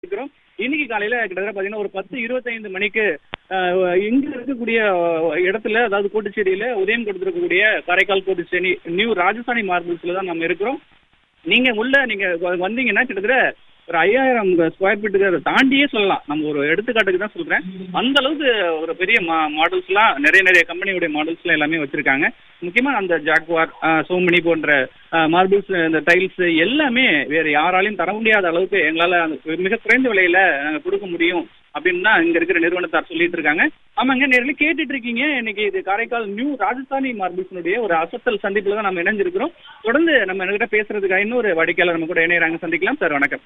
இருக்கிறோம் இன்னைக்கு காலையில கிட்டத்தட்ட பாத்தீங்கன்னா ஒரு பத்து இருபத்தைந்து மணிக்கு அஹ், இங்க இருக்கக்கூடிய அஹ், இடத்துல அதாவது கோட்டுச்சேரியில உதயம் கொடுத்திருக்கக்கூடிய காரைக்கால் கோட்டுச்சேரி நியூ ராஜஸ்தானி மார்பிள்ஸ்ல தான் நம்ம இருக்கிறோம் நீங்க உள்ள நீங்க வ- வந்தீங்கன்னா கிட்டத்தட்ட ஒரு ஐயாயிரம் ஸ்கொயர் ஃபீட்டுக்கு தாண்டியே சொல்லலாம் நம்ம ஒரு எடுத்துக்காட்டுக்கு தான் சொல்றேன் அந்த அளவுக்கு ஒரு பெரிய மாடல்ஸ்லாம் நிறைய நிறைய கம்பெனியுடைய மாடல்ஸ்லாம் எல்லாமே வச்சிருக்காங்க முக்கியமா அந்த ஜாக்வார் சோமனி போன்ற மார்பிள்ஸ் இந்த டைல்ஸ் எல்லாமே வேற யாராலையும் தர முடியாத அளவுக்கு எங்களால அந்த மிக குறைந்த விலையில நாங்க கொடுக்க முடியும் அப்படின்னு தான் இங்க இருக்கிற நிறுவனத்தார் சொல்லிட்டு இருக்காங்க ஆமாங்க நேரில் கேட்டுட்டு இருக்கீங்க இன்னைக்கு இது காரைக்கால் நியூ ராஜஸ்தானி மார்பிள்ஸினுடைய ஒரு அசத்தல் சந்திப்புல தான் நம்ம இணைஞ்சிருக்கிறோம் தொடர்ந்து நம்ம என்கிட்ட பேசுறதுக்காக இன்னொரு வாடிக்கையாளர் நம்ம கூட இணையறாங்க சந்திக்கலாம் சார் வணக்கம்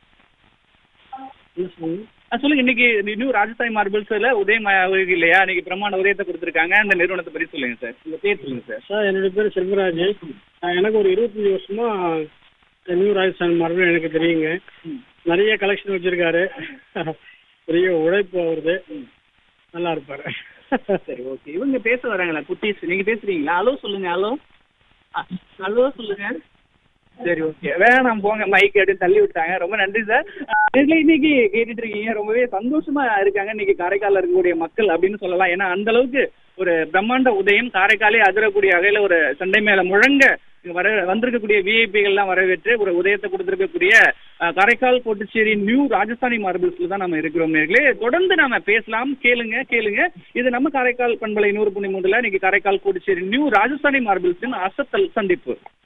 ஆ, சொல்லுங்க இன்னைக்கு நியூ ராஜஸ்தானி மார்பிள்ஸ்ல உதயம் ஆகுது இல்லையா இன்னைக்கு பிரமாண உதயத்தை கொடுத்துருக்காங்க அந்த நிறுவனத்தை பற்றி சொல்லுங்க சார் உங்க பேர் சொல்லுங்க சார் சார் என்னுடைய பேர் செல்வராஜ் நான் எனக்கு ஒரு இருபத்தஞ்சி வருஷமா நியூ ராஜஸ்தான் மார்பிள் எனக்கு தெரியுங்க நிறைய கலெக்ஷன் வச்சிருக்காரு பெரிய உழைப்பு அவருது நல்லா இருப்பாரு சரி ஓகே இவங்க பேச வராங்களா குட்டீஸ் நீங்க பேசுறீங்களா ஹலோ சொல்லுங்க ஹலோ ஹலோ சொல்லுங்க சரி ஓகே வேணாம் போங்க மைக் எடுத்து தள்ளி விட்டாங்க ரொம்ப நன்றி சார் இதுல இன்னைக்கு கேட்டுட்டு இருக்கீங்க ரொம்பவே சந்தோஷமா இருக்காங்க இன்னைக்கு காரைக்காலில் இருக்கக்கூடிய மக்கள் அப்படின்னு சொல்லலாம் ஏன்னா அந்த அளவுக்கு ஒரு பிரம்மாண்ட உதயம் காரைக்காலே அதிரக்கூடிய வகையில ஒரு சண்டை மேல முழங்க இங்க வர வந்திருக்கக்கூடிய விஐபிகள்லாம் வரவேற்று ஒரு உதயத்தை கொடுத்திருக்கக்கூடிய அஹ், காரைக்கால் கோட்டுச்சேரி நியூ ராஜஸ்தானி மார்பிள்ஸ்ல தான் நம்ம இருக்கிறோம் நேர்களே தொடர்ந்து நாம பேசலாம் கேளுங்க கேளுங்க இது நம்ம காரைக்கால் பண்பலை நூறு புள்ளி மூணுல இன்னைக்கு காரைக்கால் கோட்டுச்சேரி நியூ ராஜஸ்தானி மார்பிள்ஸின் அசத்தல் சந்திப்பு